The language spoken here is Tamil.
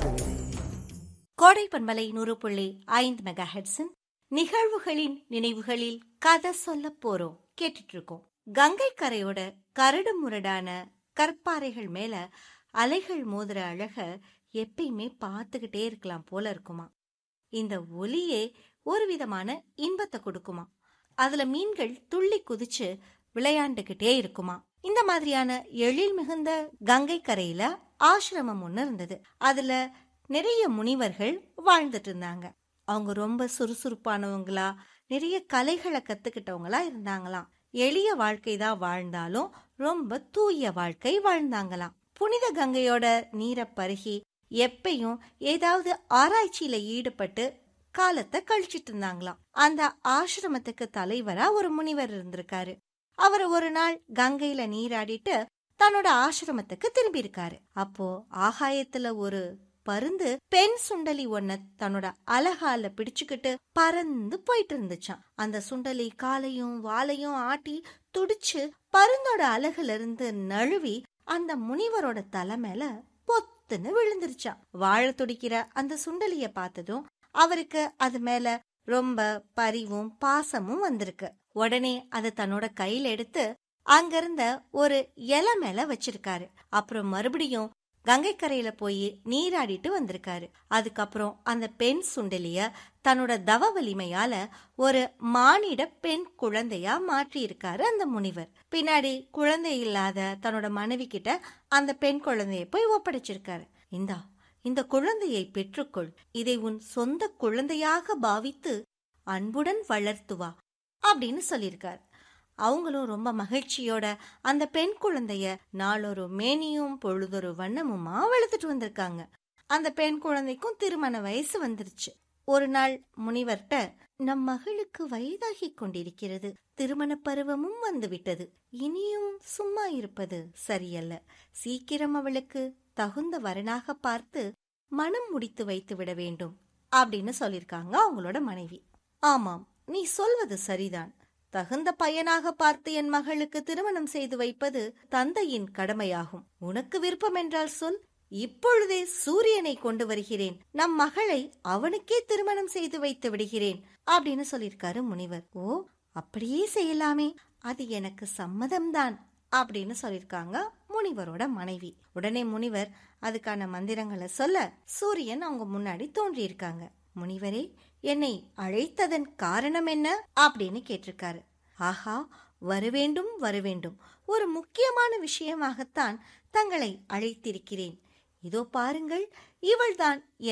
பாடுகிறேன் கோடை பண்பலை நூறு புள்ளி ஐந்து மெகா ஹெட்ஸின் நிகழ்வுகளின் நினைவுகளில் கதை சொல்ல போறோம் கேட்டுட்டு இருக்கோம் கங்கை கரையோட கரடு முரடான கற்பாறைகள் மேல அலைகள் மோதுற அழக எப்பயுமே பார்த்துக்கிட்டே இருக்கலாம் போல இருக்குமா இந்த ஒலியே ஒரு விதமான இன்பத்தை கொடுக்குமா அதுல மீன்கள் துள்ளி குதிச்சு விளையாண்டுகிட்டே இருக்குமா இந்த மாதிரியான எழில் மிகுந்த கங்கை கரையில ஆசிரமம் ஒண்ணு இருந்தது அதுல நிறைய முனிவர்கள் வாழ்ந்துட்டு இருந்தாங்க அவங்க ரொம்ப சுறுசுறுப்பானவங்களா நிறைய கலைகளை கத்துக்கிட்டவங்களா இருந்தாங்களாம் எளிய வாழ்க்கை தான் வாழ்ந்தாலும் ரொம்ப தூய வாழ்க்கை வாழ்ந்தாங்களாம் புனித கங்கையோட நீரை பருகி எப்பயும் ஏதாவது ஆராய்ச்சியில ஈடுபட்டு காலத்தை கழிச்சிட்டு இருந்தாங்களாம் அந்த ஆசிரமத்துக்கு தலைவரா ஒரு முனிவர் இருந்திருக்காரு அவர் ஒரு நாள் கங்கையில நீராடிட்டு தன்னோட ஆசிரமத்துக்கு திரும்பி இருக்காரு அப்போ ஆகாயத்துல ஒரு பருந்து பெண் சுண்டலி ஒன்ன தன்னோட அலகால பிடிச்சுக்கிட்டு பறந்து போயிட்டு இருந்துச்சாம் அந்த சுண்டலி காலையும் வாலையும் ஆட்டி துடிச்சு பருந்தோட அலகுல இருந்து நழுவி அந்த முனிவரோட தலை மேல பொத்துன்னு விழுந்துருச்சாம் வாழ துடிக்கிற அந்த சுண்டலிய பார்த்ததும் அவருக்கு அது மேல ரொம்ப பரிவும் பாசமும் வந்திருக்கு உடனே அதை தன்னோட கையில எடுத்து அங்கிருந்த ஒரு இலை மேல வச்சிருக்காரு அப்புறம் மறுபடியும் கங்கை கரையில போய் நீராடிட்டு வந்திருக்காரு அதுக்கப்புறம் அந்த பெண் சுண்டலிய தன்னோட தவ வலிமையால ஒரு மானிட பெண் குழந்தையா மாற்றி இருக்காரு அந்த முனிவர் பின்னாடி குழந்தை இல்லாத தன்னோட மனைவி கிட்ட அந்த பெண் குழந்தைய போய் ஒப்படைச்சிருக்காரு இந்தா இந்த குழந்தையை பெற்றுக்கொள் இதை உன் சொந்த குழந்தையாக பாவித்து அன்புடன் வளர்த்துவா அப்படின்னு சொல்லியிருக்காரு அவங்களும் ரொம்ப மகிழ்ச்சியோட அந்த பெண் குழந்தைய நாளொரு மேனியும் பொழுதொரு வண்ணமுமா வளர்த்துட்டு வந்திருக்காங்க அந்த பெண் குழந்தைக்கும் திருமண வயசு வந்துருச்சு ஒரு நாள் முனிவர்கிட்ட நம் மகளுக்கு வயதாகி கொண்டிருக்கிறது திருமண பருவமும் வந்துவிட்டது இனியும் சும்மா இருப்பது சரியல்ல சீக்கிரம் அவளுக்கு தகுந்த வரனாக பார்த்து மனம் முடித்து வைத்து விட வேண்டும் அப்படின்னு சொல்லிருக்காங்க அவங்களோட மனைவி ஆமாம் நீ சொல்வது சரிதான் தகுந்த பையனாக பார்த்து என் மகளுக்கு திருமணம் செய்து வைப்பது தந்தையின் கடமையாகும் உனக்கு விருப்பம் என்றால் சொல் இப்பொழுதே சூரியனை கொண்டு வருகிறேன் நம் மகளை அவனுக்கே திருமணம் செய்து வைத்து விடுகிறேன் அப்படின்னு சொல்லியிருக்காரு முனிவர் ஓ அப்படியே செய்யலாமே அது எனக்கு சம்மதம்தான் அப்படின்னு சொல்லியிருக்காங்க முனிவரோட மனைவி உடனே முனிவர் அதுக்கான மந்திரங்களை சொல்ல சூரியன் அவங்க முன்னாடி தோன்றியிருக்காங்க முனிவரே என்னை அழைத்ததன் காரணம் என்ன அப்படின்னு கேட்டிருக்காரு ஆஹா வரவேண்டும் வரவேண்டும் ஒரு முக்கியமான விஷயமாகத்தான் தங்களை அழைத்திருக்கிறேன் இதோ பாருங்கள் இவள்தான்